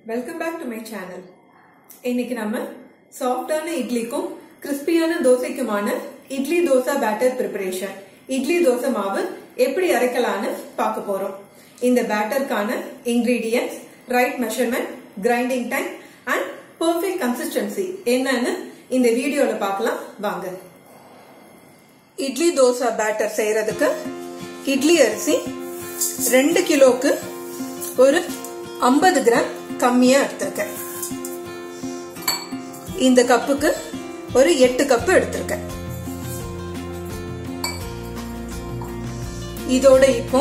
Welcome back to my channel இன்னைக்கு நம்ம சாஃப்டான இட்லிக்கும் கிறிஸ்பியான தோசைக்குமான இட்லி தோசை பேட்டர் ப்ரிப்பரேஷன் இட்லி தோசை மாவு எப்படி அரைக்கலான்னு பார்க்க போறோம் இந்த பேட்டருக்கான ingredients right measurement grinding time and perfect consistency என்னன்னு இந்த வீடியோல பார்க்கலாம் வாங்க இட்லி தோசை பேட்டர் செய்யறதுக்கு இட்லி அரிசி ரெண்டு கிலோக்கு ஒரு ஐம்பது கிராம் கம்மியா எடுத்திருக்கேன் இந்த கப்புக்கு ஒரு எட்டு கப்பு எடுத்திருக்கேன் இதோட இப்போ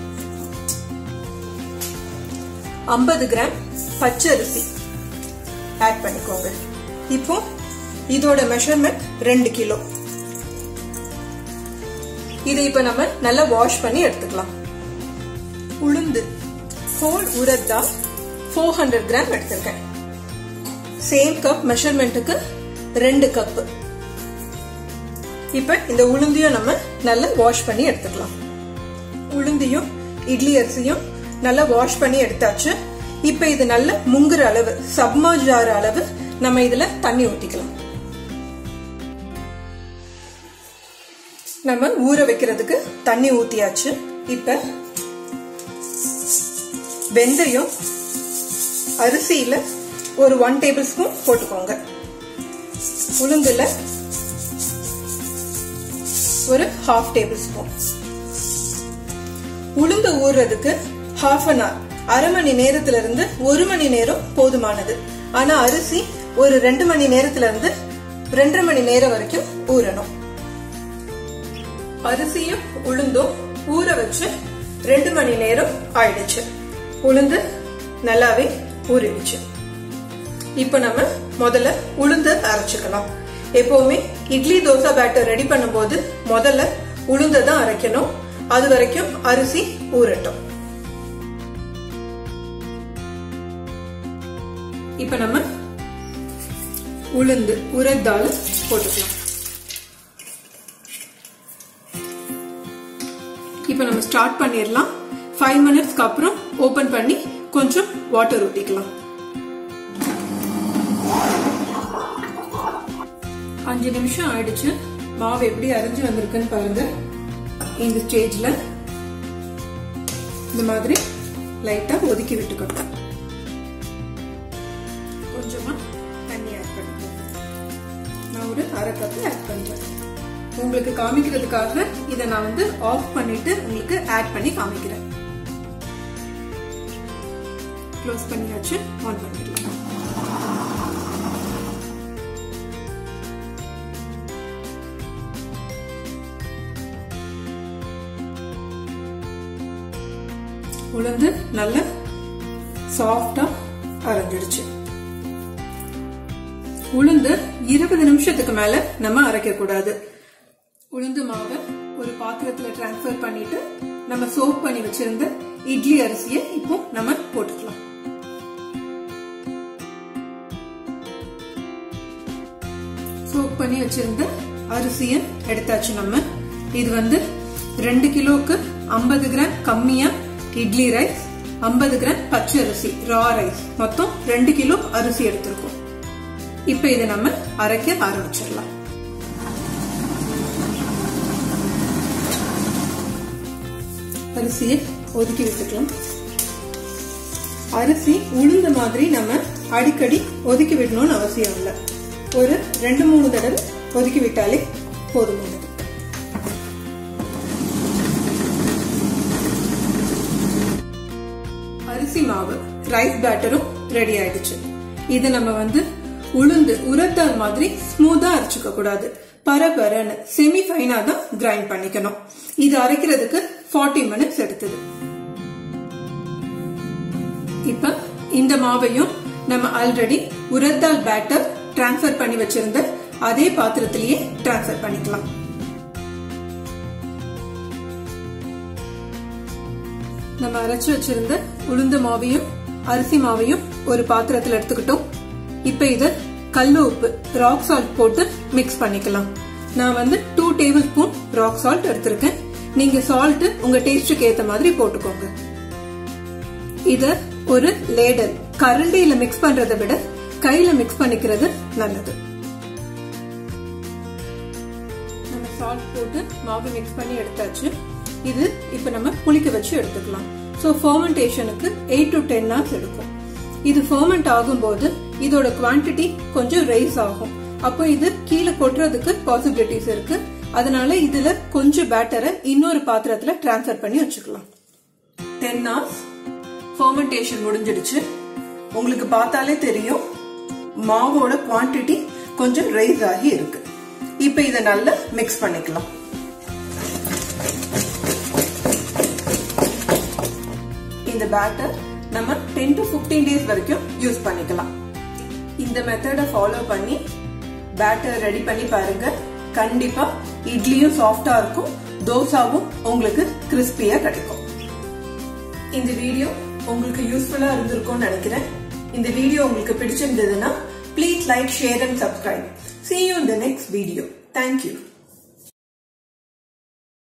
ஐம்பது கிராம் பச்சரிசி ஆட் பண்ணிக்கோங்க இப்போ இதோட மெஷர்மெண்ட் ரெண்டு கிலோ இதை இப்ப நம்ம நல்லா வாஷ் பண்ணி எடுத்துக்கலாம் உளுந்து whole urad dal four hundred gram எடுத்திருக்கேன் சேம் கப் மெஷர்மெண்ட்டுக்கு ரெண்டு கப் இப்ப இந்த உளுந்தையும் நம்ம நல்லா வாஷ் பண்ணி எடுத்துக்கலாம் உளுந்தையும் இட்லி அரிசியும் நல்லா வாஷ் பண்ணி எடுத்தாச்சு இப்ப இது நல்ல முங்குற அளவு சப்மர்ஜ் ஆகிற அளவு நம்ம இதுல தண்ணி ஊத்திக்கலாம் நம்ம ஊற வைக்கிறதுக்கு தண்ணி ஊத்தியாச்சு இப்ப வெந்தயம் அரிசியில ஒரு ஒன் டேபிள் ஸ்பூன் போட்டுக்கோங்க உளுந்துல ஒரு ஹாஃப் டேபிள் ஸ்பூன் உளுந்து ஊறுறதுக்கு ஹாஃப் அன் ஹவர் அரை மணி நேரத்துல இருந்து ஒரு மணி நேரம் போதுமானது ஆனா அரிசி ஒரு ரெண்டு மணி நேரத்துல இருந்து ரெண்டரை மணி நேரம் வரைக்கும் ஊறணும் அரிசியும் உளுந்தும் ஊற வச்சு ரெண்டு மணி நேரம் ஆயிடுச்சு உளுந்து நல்லாவே ஊறிடுச்சு இப்ப நம்ம முதல்ல உளுந்து அரைச்சுக்கலாம் எப்பவுமே இட்லி தோசை பேட்டர் ரெடி பண்ணும்போது முதல்ல உளுந்த தான் அரைக்கணும் அது வரைக்கும் அரிசி ஊறட்டும் இப்ப நம்ம உளுந்து உரத்தால் போட்டுக்கலாம் இப்ப நம்ம ஸ்டார்ட் பண்ணிடலாம் ஃபைவ் மினிட்ஸ்க்கு அப்புறம் ஓபன் பண்ணி கொஞ்சம் வாட்டர் ஊத்திக்கலாம் அஞ்சு நிமிஷம் ஆயிடுச்சு மாவு எப்படி அரைஞ்சு வந்திருக்குன்னு பாருங்க இந்த ஸ்டேஜ்ல இந்த மாதிரி லைட்டா ஒதுக்கி விட்டுக்கணும் கொஞ்சமா தண்ணி ஆட் பண்ணிக்கோங்க நான் ஒரு அரை கப் ஆட் பண்றேன் உங்களுக்கு காமிக்கிறதுக்காக இதை நான் வந்து ஆஃப் பண்ணிட்டு உங்களுக்கு ஆட் பண்ணி காமிக்கிறேன் க்ளோஸ் பண்ணியாச்சு ஆன் பண்ணிடலாம் உளுந்து நல்ல சாஃப்டா அரைஞ்சிடுச்சு உளுந்து இருபது நிமிஷத்துக்கு மேல நம்ம அரைக்க கூடாது உளுந்து மாவை ஒரு பாத்திரத்துல டிரான்ஸ்பர் பண்ணிட்டு நம்ம சோப் பண்ணி வச்சிருந்த இட்லி அரிசியை இப்போ நம்ம போட்டுக்கலாம் சோப் பண்ணி வச்சிருந்த அரிசியை எடுத்தாச்சு நம்ம இது வந்து ரெண்டு கிலோக்கு ஐம்பது கிராம் கம்மியா இட்லி ரைஸ் ஐம்பது கிராம் பச்சை அரிசி ரா ரைஸ் மொத்தம் ரெண்டு கிலோ அரிசி எடுத்திருக்கோம் இப்ப இதை நம்ம அரைக்க ஆரம்பிச்சிடலாம் அரிசியை ஒதுக்கி விட்டுக்கலாம் அரிசி உளுந்த மாதிரி நம்ம அடிக்கடி ஒதுக்கி விடணும்னு அவசியம் இல்லை ஒரு ரெண்டு மூணு தடவை ஒதுக்கி விட்டாலே போதுமானது அரிசி மாவு ரைஸ் பேட்டரும் ரெடி ஆயிடுச்சு இதை நம்ம வந்து உளுந்து உரத்தால் மாதிரி ஸ்மூத்தா அரைச்சுக்க கூடாது பரபரன்னு செமி ஃபைனா தான் கிரைண்ட் பண்ணிக்கணும் இது அரைக்கிறதுக்கு ஃபார்ட்டி மினிட்ஸ் எடுத்தது இப்ப இந்த மாவையும் நம்ம ஆல்ரெடி உரத்தால் பேட்டர் டிரான்ஸ்பர் பண்ணி வச்சிருந்த அதே பாத்திரத்திலேயே டிரான்ஸ்பர் பண்ணிக்கலாம் நம்ம அரைச்சு வச்சிருந்த உளுந்த மாவையும் அரிசி மாவையும் ஒரு பாத்திரத்தில் எடுத்துக்கிட்டோம் இப்ப இத கல்லு உப்பு ராக் சால்ட் போட்டு மிக்ஸ் பண்ணிக்கலாம் நான் வந்து two tablespoon rock salt எடுத்திருக்கேன் நீங்க சால்ட் உங்க டேஸ்டுக்கு ஏத்த மாதிரி போட்டுக்கோங்க இத ஒரு லேடல் கரண்டியில மிக்ஸ் பண்றதை விட கையில மிக்ஸ் பண்ணிக்கிறது நல்லது நம்ம சால்ட் போட்டு மாவு மிக்ஸ் பண்ணி எடுத்தாச்சு இது இப்ப நம்ம புளிக்க வச்சு எடுத்துக்கலாம் ஸோ ஃபர்மெண்டேஷனுக்கு எயிட் டு டென் ஹவர்ஸ் எடுக்கும் இது ஃபர்மெண்ட் ஆகும்போது இதோட குவான்டிட்டி கொஞ்சம் ரைஸ் ஆகும் அப்போ இது கீழே கொட்டுறதுக்கு பாசிபிலிட்டிஸ் இருக்கு அதனால இதுல கொஞ்சம் பேட்டரை இன்னொரு பாத்திரத்துல டிரான்ஸ்ஃபர் பண்ணி வச்சுக்கலாம் டென் ஹவர்ஸ் ஃபர்மெண்டேஷன் முடிஞ்சிடுச்சு உங்களுக்கு பார்த்தாலே தெரியும் மாவோட குவான்டிட்டி கொஞ்சம் ரைஸ் ஆகி இருக்கு இப்ப இதை நல்லா மிக்ஸ் பண்ணிக்கலாம் இந்த பேட்டர் நம்ம டென் டு பிப்டீன் டேஸ் வரைக்கும் யூஸ் பண்ணிக்கலாம் இந்த மெத்தடை ஃபாலோ பண்ணி பேட்டர் ரெடி பண்ணி பாருங்க கண்டிப்பா இட்லியும் சாஃப்டா இருக்கும் தோசாவும் உங்களுக்கு கிறிஸ்பியா கிடைக்கும் இந்த வீடியோ உங்களுக்கு யூஸ்ஃபுல்லா இருந்திருக்கும்னு நினைக்கிறேன் இந்த வீடியோ உங்களுக்கு பிடிச்சிருந்ததுன்னா please like share and subscribe See you in the next video. Thank you.